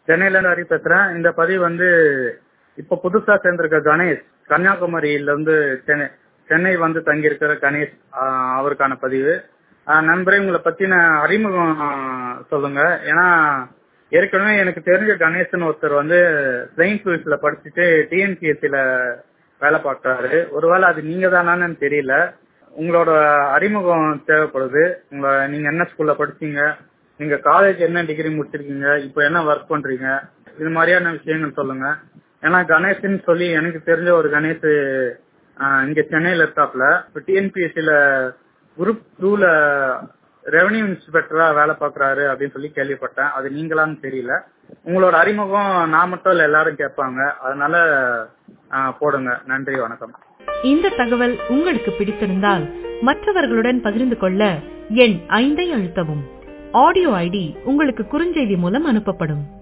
சென்னையில இருந்து ஹரி பேசுறேன் இந்த பதிவு வந்து இப்ப புதுசா சேர்ந்திருக்க கணேஷ் கன்னியாகுமரியில இருந்து சென்னை சென்னை வந்து தங்கியிருக்கிற கணேஷ் ஆஹ் அவருக்கான பதிவு ஆஹ் நண்பரே உங்களை பத்தின அறிமுகம் ஆஹ் சொல்லுங்க ஏன்னா ஏற்கனவே எனக்கு தெரிஞ்ச கணேசன் ஒருத்தர் வந்து பிளைன் ஃபீல்ட்ஸ்ல படிச்சுட்டு டிஎன்பிஎஸ்சில வேலை பார்க்கறாரு ஒருவேளை அது நீங்க தானான்னு தெரியல உங்களோட அறிமுகம் தேவைப்படுது உங்க நீங்க என்ன ஸ்கூல்ல படிச்சீங்க நீங்க காலேஜ் என்ன டிகிரி முடிச்சிருக்கீங்க இப்போ என்ன ஒர்க் பண்றீங்க இது மாதிரியான விஷயங்கள் சொல்லுங்க ஏன்னா கணேஷ்னு சொல்லி எனக்கு தெரிஞ்ச ஒரு கணேஷ் ஆஹ் இங்க சென்னையில இருக்காப்ல இப்போ டிஎன்பிஎஸ்சில குரூப் டூல ரெவன்யூ இன்ஸ்பெக்டரா வேலை பார்க்கறாரு அப்படின்னு சொல்லி கேள்விப்பட்டேன் அது நீங்களான்னு தெரியல உங்களோட அறிமுகம் நான் மட்டும் இல்ல எல்லாரும் கேட்பாங்க அதனால ஆஹ் போடுங்க நன்றி வணக்கம் இந்த தகவல் உங்களுக்கு பிடித்திருந்தால் மற்றவர்களுடன் பகிர்ந்து கொள்ள எண் ஐந்தை அழுத்தவும் ஆடியோ ஐடி உங்களுக்கு குறுஞ்செய்தி மூலம் அனுப்பப்படும்